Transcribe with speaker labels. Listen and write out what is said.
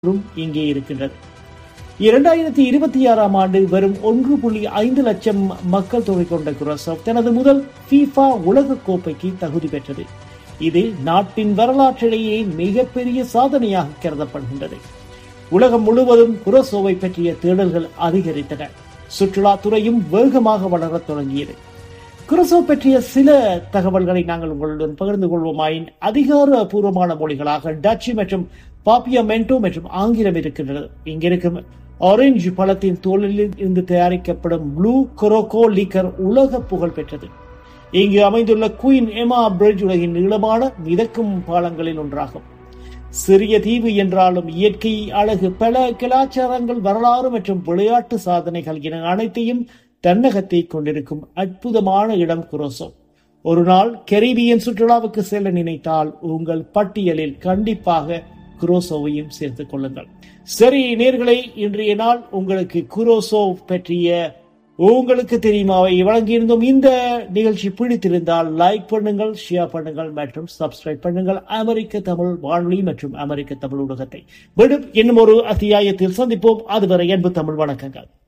Speaker 1: என்றும் இங்கே இருக்கின்றது இரண்டாயிரத்தி இருபத்தி ஆறாம் ஆண்டு வெறும் ஒன்று புள்ளி ஐந்து லட்சம் மக்கள் தொகை கொண்ட குரசவ் தனது முதல் ஃபீஃபா உலக கோப்பைக்கு தகுதி பெற்றது இது நாட்டின் வரலாற்றிலேயே மிகப்பெரிய சாதனையாக கருதப்படுகின்றது உலகம் முழுவதும் குரசோவை பற்றிய தேடல்கள் அதிகரித்தன சுற்றுலாத்துறையும் வேகமாக வளரத் தொடங்கியது குரசோ பற்றிய சில தகவல்களை நாங்கள் உங்களுடன் பகிர்ந்து கொள்வோமாயின் அதிகாரப்பூர்வமான மொழிகளாக டச்சு மற்றும் பாப்பியமென்டோ மற்றும் ஆங்கிலம் இருக்கின்றது இங்கிருக்கும் ஆரஞ்சு பழத்தின் தோலில் இருந்து தயாரிக்கப்படும் ப்ளூ கொரோகோ லிக்கர் உலக புகழ் பெற்றது இங்கு அமைந்துள்ள குயின் எமா பிரிட்ஜ் உலகின் நீளமான மிதக்கும் பாலங்களில் ஒன்றாகும் சிறிய தீவு என்றாலும் இயற்கை அழகு பல கலாச்சாரங்கள் வரலாறு மற்றும் விளையாட்டு சாதனைகள் என அனைத்தையும் தன்னகத்தை கொண்டிருக்கும் அற்புதமான இடம் குரோசோ ஒரு நாள் கெரிபியன் சுற்றுலாவுக்கு செல்ல நினைத்தால் உங்கள் பட்டியலில் கண்டிப்பாக குரோசோவையும் சேர்த்துக் கொள்ளுங்கள் சரி நேர்களை இன்றைய நாள் உங்களுக்கு குரோசோ பற்றிய உங்களுக்கு தெரியுமாவை வழங்கியிருந்தோம் இந்த நிகழ்ச்சி பிடித்திருந்தால் லைக் பண்ணுங்கள் ஷேர் பண்ணுங்கள் மற்றும் சப்ஸ்கிரைப் பண்ணுங்கள் அமெரிக்க தமிழ் வானொலி மற்றும் அமெரிக்க தமிழ் ஊடகத்தை விடும் இன்னும் ஒரு அத்தியாயத்தில் சந்திப்போம் அதுவரை அன்பு தமிழ் வணக்கங்கள்